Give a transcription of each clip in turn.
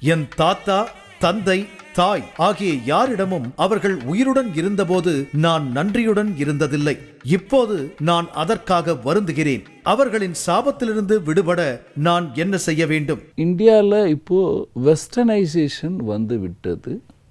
என் தாத்தா தந்தை தாய் ஆகிய யாரிடமும் அவர்கள் உயிருடன் இருந்தபோது நான் நன்றியுடன் இருந்ததில்லை இப்போது நான் அதற்காக வருந்துகிறேன் அவர்களின் சாபத்திலிருந்து விடுபட நான் என்ன செய்ய வேண்டும் இந்தியாவில் இப்போது வெஸ்டர்னைசேஷன் வந்து விட்டது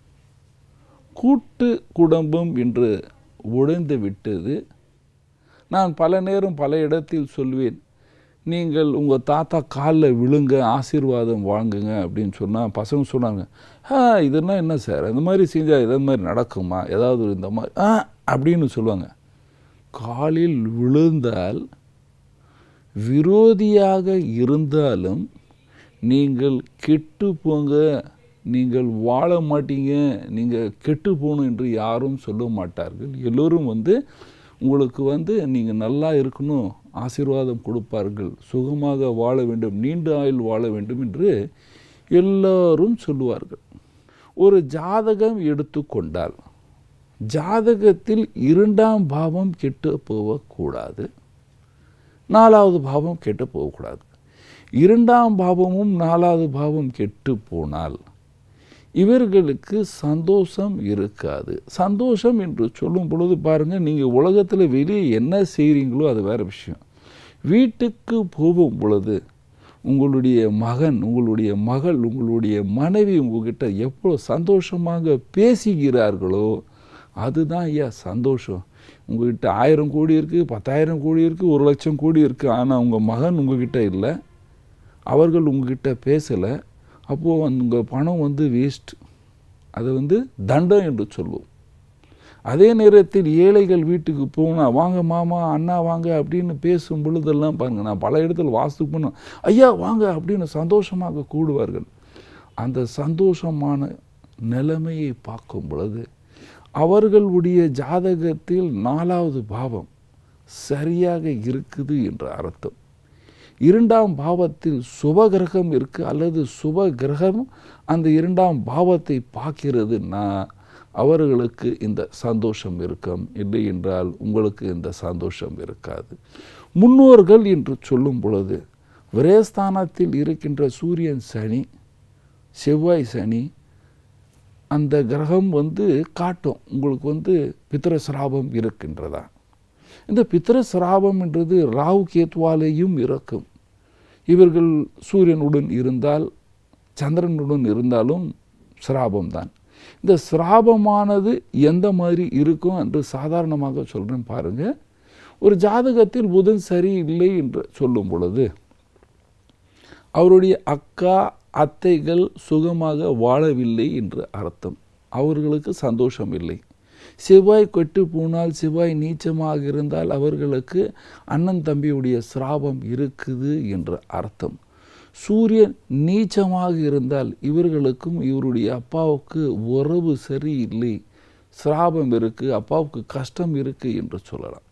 கூட்டு குடும்பம் என்று உடைந்து விட்டது நான் பல நேரம் பல இடத்தில் சொல்வேன் நீங்கள் உங்கள் தாத்தா காலில் விழுங்க ஆசீர்வாதம் வாங்குங்க அப்படின்னு சொன்னால் பசங்க சொன்னாங்க ஆ இதெல்லாம் என்ன சார் இந்த மாதிரி செஞ்சால் இதே மாதிரி நடக்குமா ஏதாவது ஒரு இந்த மாதிரி ஆ அப்படின்னு சொல்லுவாங்க காலில் விழுந்தால் விரோதியாக இருந்தாலும் நீங்கள் கெட்டு போங்க நீங்கள் வாழ மாட்டீங்க நீங்கள் கெட்டு போகணும் என்று யாரும் சொல்ல மாட்டார்கள் எல்லோரும் வந்து உங்களுக்கு வந்து நீங்கள் நல்லா இருக்கணும் ஆசீர்வாதம் கொடுப்பார்கள் சுகமாக வாழ வேண்டும் நீண்ட ஆயுள் வாழ வேண்டும் என்று எல்லாரும் சொல்லுவார்கள் ஒரு ஜாதகம் எடுத்துக்கொண்டால் ஜாதகத்தில் இரண்டாம் பாவம் கெட்டு போகக்கூடாது நாலாவது பாவம் கெட்டு போகக்கூடாது இரண்டாம் பாவமும் நாலாவது பாவம் கெட்டு போனால் இவர்களுக்கு சந்தோஷம் இருக்காது சந்தோஷம் என்று சொல்லும் பொழுது பாருங்கள் நீங்கள் உலகத்தில் வெளியே என்ன செய்கிறீங்களோ அது வேறு விஷயம் வீட்டுக்கு போகும் பொழுது உங்களுடைய மகன் உங்களுடைய மகள் உங்களுடைய மனைவி உங்ககிட்ட எவ்வளோ சந்தோஷமாக பேசுகிறார்களோ அதுதான் ஐயா சந்தோஷம் உங்ககிட்ட ஆயிரம் கோடி இருக்குது பத்தாயிரம் கோடி இருக்குது ஒரு லட்சம் கோடி இருக்குது ஆனால் உங்கள் மகன் உங்ககிட்ட இல்லை அவர்கள் உங்ககிட்ட பேசலை அப்போது உங்கள் பணம் வந்து வேஸ்ட் அது வந்து தண்டம் என்று சொல்லுவோம் அதே நேரத்தில் ஏழைகள் வீட்டுக்கு போனால் வாங்க மாமா அண்ணா வாங்க அப்படின்னு பேசும் பொழுதெல்லாம் பாருங்கள் நான் பல இடத்துல வாஸ்து பண்ணோம் ஐயா வாங்க அப்படின்னு சந்தோஷமாக கூடுவார்கள் அந்த சந்தோஷமான நிலைமையை பார்க்கும் பொழுது அவர்களுடைய ஜாதகத்தில் நாலாவது பாவம் சரியாக இருக்குது என்ற அர்த்தம் இரண்டாம் பாவத்தில் சுப கிரகம் இருக்கு அல்லது சுப கிரகம் அந்த இரண்டாம் பாவத்தை பார்க்கிறதுனா அவர்களுக்கு இந்த சந்தோஷம் இருக்கும் இல்லை என்றால் உங்களுக்கு இந்த சந்தோஷம் இருக்காது முன்னோர்கள் என்று சொல்லும் பொழுது விரயஸ்தானத்தில் இருக்கின்ற சூரியன் சனி செவ்வாய் சனி அந்த கிரகம் வந்து காட்டும் உங்களுக்கு வந்து பித்திர சிராபம் இருக்கின்றதா இந்த பித்திர சிராபம் என்றது ராகு கேத்வாலேயும் இருக்கும் இவர்கள் சூரியனுடன் இருந்தால் சந்திரனுடன் இருந்தாலும் சிராபம்தான் இந்த சிராபமானது எந்த மாதிரி இருக்கும் என்று சாதாரணமாக சொல்கிறேன் பாருங்கள் ஒரு ஜாதகத்தில் புதன் சரி இல்லை என்று சொல்லும் பொழுது அவருடைய அக்கா அத்தைகள் சுகமாக வாழவில்லை என்று அர்த்தம் அவர்களுக்கு சந்தோஷம் இல்லை செவ்வாய் கெட்டு போனால் செவ்வாய் நீச்சமாக இருந்தால் அவர்களுக்கு அண்ணன் தம்பியுடைய சிராபம் இருக்குது என்ற அர்த்தம் சூரியன் நீச்சமாக இருந்தால் இவர்களுக்கும் இவருடைய அப்பாவுக்கு உறவு சரியில்லை சிராபம் இருக்குது அப்பாவுக்கு கஷ்டம் இருக்குது என்று சொல்லலாம்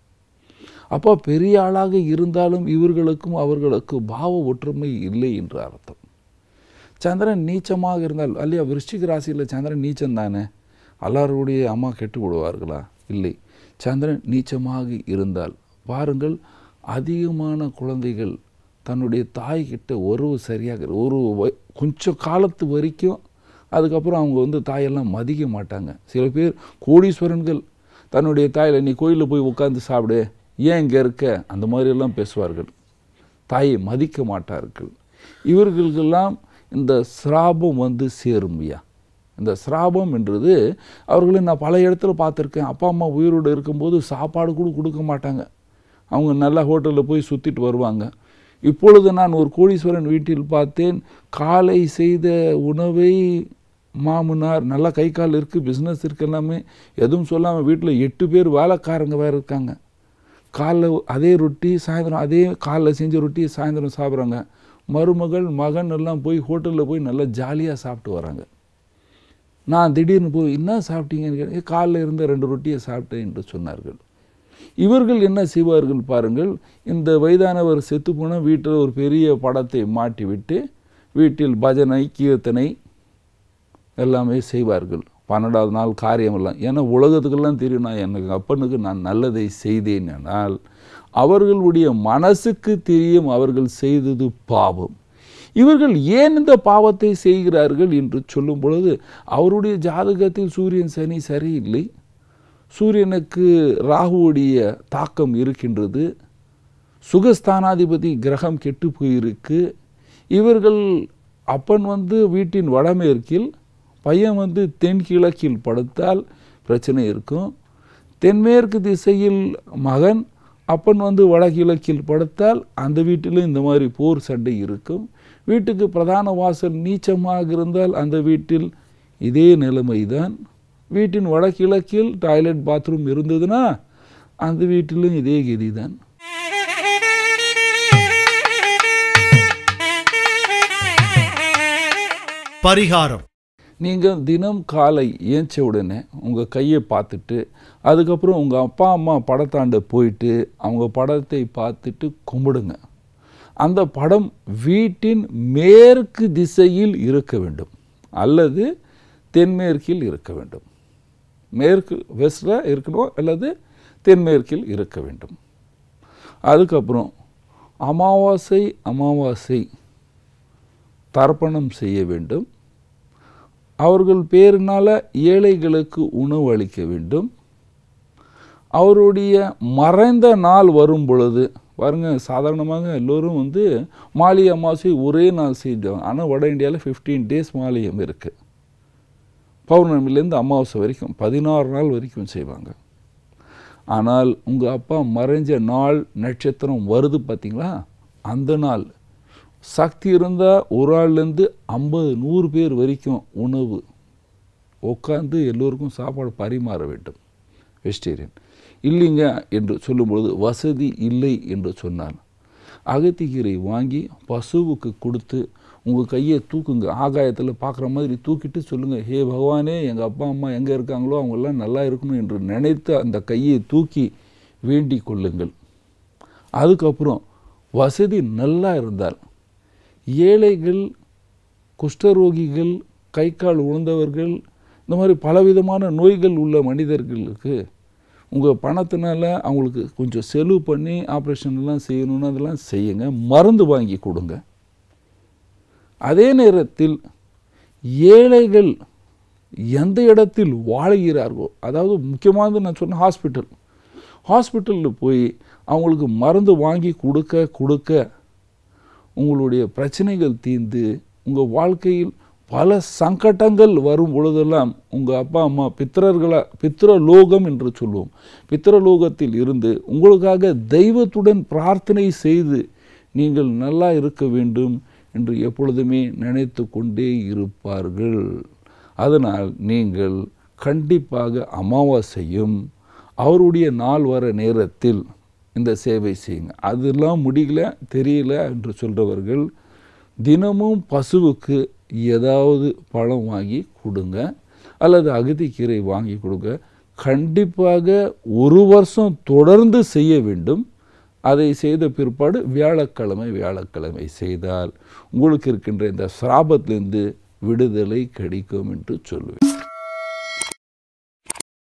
அப்பா பெரிய ஆளாக இருந்தாலும் இவர்களுக்கும் அவர்களுக்கு பாவ ஒற்றுமை இல்லை என்று அர்த்தம் சந்திரன் நீச்சமாக இருந்தால் அல்லையா விருச்சிக ராசியில் சந்திரன் நீச்சம் தானே எல்லாருடைய அம்மா கெட்டு விடுவார்களா இல்லை சந்திரன் நீச்சமாக இருந்தால் பாருங்கள் அதிகமான குழந்தைகள் தன்னுடைய தாய்கிட்ட உறவு சரியாக ஒரு வ- கொஞ்சம் காலத்து வரைக்கும் அதுக்கப்புறம் அவங்க வந்து தாயெல்லாம் மதிக்க மாட்டாங்க சில பேர் கோடீஸ்வரன்கள் தன்னுடைய தாயில் நீ கோயிலில் போய் உட்காந்து சாப்பிடு ஏன் இங்கே இருக்க அந்த மாதிரியெல்லாம் பேசுவார்கள் தாயை மதிக்க மாட்டார்கள் இவர்களுக்கெல்லாம் இந்த சிராபம் வந்து சேரும்யா இந்த சிராபம் என்றது அவர்களை நான் பல இடத்துல பார்த்துருக்கேன் அப்பா அம்மா உயிரோடு இருக்கும்போது சாப்பாடு கூட கொடுக்க மாட்டாங்க அவங்க நல்ல ஹோட்டலில் போய் சுற்றிட்டு வருவாங்க இப்பொழுது நான் ஒரு கோடீஸ்வரன் வீட்டில் பார்த்தேன் காலை செய்த உணவை மாமனார் நல்லா கை கால் இருக்குது பிஸ்னஸ் இருக்கு எல்லாமே எதுவும் சொல்லாமல் வீட்டில் எட்டு பேர் வேலைக்காரங்க வேறு இருக்காங்க காலைல அதே ரொட்டி சாயந்தரம் அதே காலைல செஞ்ச ரொட்டி சாயந்தரம் சாப்பிட்றாங்க மருமகள் மகன் எல்லாம் போய் ஹோட்டலில் போய் நல்லா ஜாலியாக சாப்பிட்டு வராங்க நான் திடீர்னு போய் என்ன சாப்பிட்டீங்கன்னு கேட்டேன் காலைல இருந்த ரெண்டு ரொட்டியை சாப்பிட்டேன் என்று சொன்னார்கள் இவர்கள் என்ன செய்வார்கள் பாருங்கள் இந்த வயதானவர் செத்து போனால் வீட்டில் ஒரு பெரிய படத்தை மாட்டி விட்டு வீட்டில் பஜனை கீர்த்தனை எல்லாமே செய்வார்கள் பன்னெண்டாவது நாள் காரியமெல்லாம் ஏன்னா உலகத்துக்கெல்லாம் தெரியும் நான் எனக்கு அப்பனுக்கு நான் நல்லதை செய்தேன் ஆனால் அவர்களுடைய மனசுக்கு தெரியும் அவர்கள் செய்தது பாவம் இவர்கள் ஏன் இந்த பாவத்தை செய்கிறார்கள் என்று சொல்லும் பொழுது அவருடைய ஜாதகத்தில் சூரியன் சனி சரியில்லை சூரியனுக்கு ராகுவுடைய தாக்கம் இருக்கின்றது சுகஸ்தானாதிபதி கிரகம் கெட்டு போயிருக்கு இவர்கள் அப்பன் வந்து வீட்டின் வடமேற்கில் பையன் வந்து தென்கிழக்கில் படுத்தால் பிரச்சனை இருக்கும் தென்மேற்கு திசையில் மகன் அப்பன் வந்து வடகிழக்கில் படுத்தால் அந்த வீட்டிலும் இந்த மாதிரி போர் சண்டை இருக்கும் வீட்டுக்கு பிரதான வாசல் நீச்சமாக இருந்தால் அந்த வீட்டில் இதே நிலைமைதான் வீட்டின் வடகிழக்கில் டாய்லெட் பாத்ரூம் இருந்ததுன்னா அந்த வீட்டிலும் இதே கதி தான் பரிகாரம் நீங்கள் தினம் காலை ஏஞ்ச உடனே உங்கள் கையை பார்த்துட்டு அதுக்கப்புறம் உங்கள் அப்பா அம்மா படத்தாண்ட போயிட்டு அவங்க படத்தை பார்த்துட்டு கும்பிடுங்க அந்த படம் வீட்டின் மேற்கு திசையில் இருக்க வேண்டும் அல்லது தென்மேற்கில் இருக்க வேண்டும் மேற்கு வெஸ்டில் இருக்கணும் அல்லது தென்மேற்கில் இருக்க வேண்டும் அதுக்கப்புறம் அமாவாசை அமாவாசை தர்ப்பணம் செய்ய வேண்டும் அவர்கள் பேரினால ஏழைகளுக்கு உணவு அளிக்க வேண்டும் அவருடைய மறைந்த நாள் வரும் பொழுது பாருங்க சாதாரணமாக எல்லோரும் வந்து மாலி அமாவாசை ஒரே நாள் செஞ்சாங்க ஆனால் வட இந்தியாவில் ஃபிஃப்டீன் டேஸ் மாலியம் இருக்குது பௌர்ணமிலேருந்து அமாவாசை வரைக்கும் பதினாறு நாள் வரைக்கும் செய்வாங்க ஆனால் உங்கள் அப்பா மறைஞ்ச நாள் நட்சத்திரம் வருது பார்த்தீங்களா அந்த நாள் சக்தி இருந்தால் ஒரு ஆள்லேருந்து ஐம்பது நூறு பேர் வரைக்கும் உணவு உட்காந்து எல்லோருக்கும் சாப்பாடு பரிமாற வேண்டும் வெஜிடேரியன் இல்லைங்க என்று சொல்லும் பொழுது வசதி இல்லை என்று சொன்னால் அகத்திக்கீரை வாங்கி பசுவுக்கு கொடுத்து உங்கள் கையை தூக்குங்க ஆகாயத்தில் பார்க்குற மாதிரி தூக்கிட்டு சொல்லுங்கள் ஹே பகவானே எங்கள் அப்பா அம்மா எங்கே இருக்காங்களோ அவங்கெல்லாம் நல்லா இருக்கணும் என்று நினைத்து அந்த கையை தூக்கி வேண்டிக் கொள்ளுங்கள் அதுக்கப்புறம் வசதி நல்லா இருந்தால் ஏழைகள் குஷ்டரோகிகள் கை கால் உணர்ந்தவர்கள் இந்த மாதிரி பலவிதமான நோய்கள் உள்ள மனிதர்களுக்கு உங்கள் பணத்தினால அவங்களுக்கு கொஞ்சம் செலவு பண்ணி ஆப்ரேஷன் எல்லாம் செய்யணும்னு அதெல்லாம் செய்யுங்க மருந்து வாங்கி கொடுங்க அதே நேரத்தில் ஏழைகள் எந்த இடத்தில் வாழுகிறார்களோ அதாவது முக்கியமானது நான் சொன்ன ஹாஸ்பிட்டல் ஹாஸ்பிட்டலில் போய் அவங்களுக்கு மருந்து வாங்கி கொடுக்க கொடுக்க உங்களுடைய பிரச்சனைகள் தீர்ந்து உங்கள் வாழ்க்கையில் பல சங்கடங்கள் வரும் பொழுதெல்லாம் உங்கள் அப்பா அம்மா பித்திரர்களா பித்திரலோகம் என்று சொல்லுவோம் பித்திரலோகத்தில் இருந்து உங்களுக்காக தெய்வத்துடன் பிரார்த்தனை செய்து நீங்கள் நல்லா இருக்க வேண்டும் என்று எப்பொழுதுமே நினைத்து கொண்டே இருப்பார்கள் அதனால் நீங்கள் கண்டிப்பாக அமாவாசையும் அவருடைய நாள் வர நேரத்தில் இந்த சேவை செய்யுங்க அதெல்லாம் முடியல தெரியல என்று சொல்கிறவர்கள் தினமும் பசுவுக்கு ஏதாவது பழம் வாங்கி கொடுங்க அல்லது அகதிக்கீரை வாங்கி கொடுங்க கண்டிப்பாக ஒரு வருஷம் தொடர்ந்து செய்ய வேண்டும் அதை செய்த பிற்பாடு வியாழக்கிழமை வியாழக்கிழமை செய்தால் உங்களுக்கு இருக்கின்ற இந்த சிராபத்திலிருந்து விடுதலை கிடைக்கும் என்று சொல்லுவேன்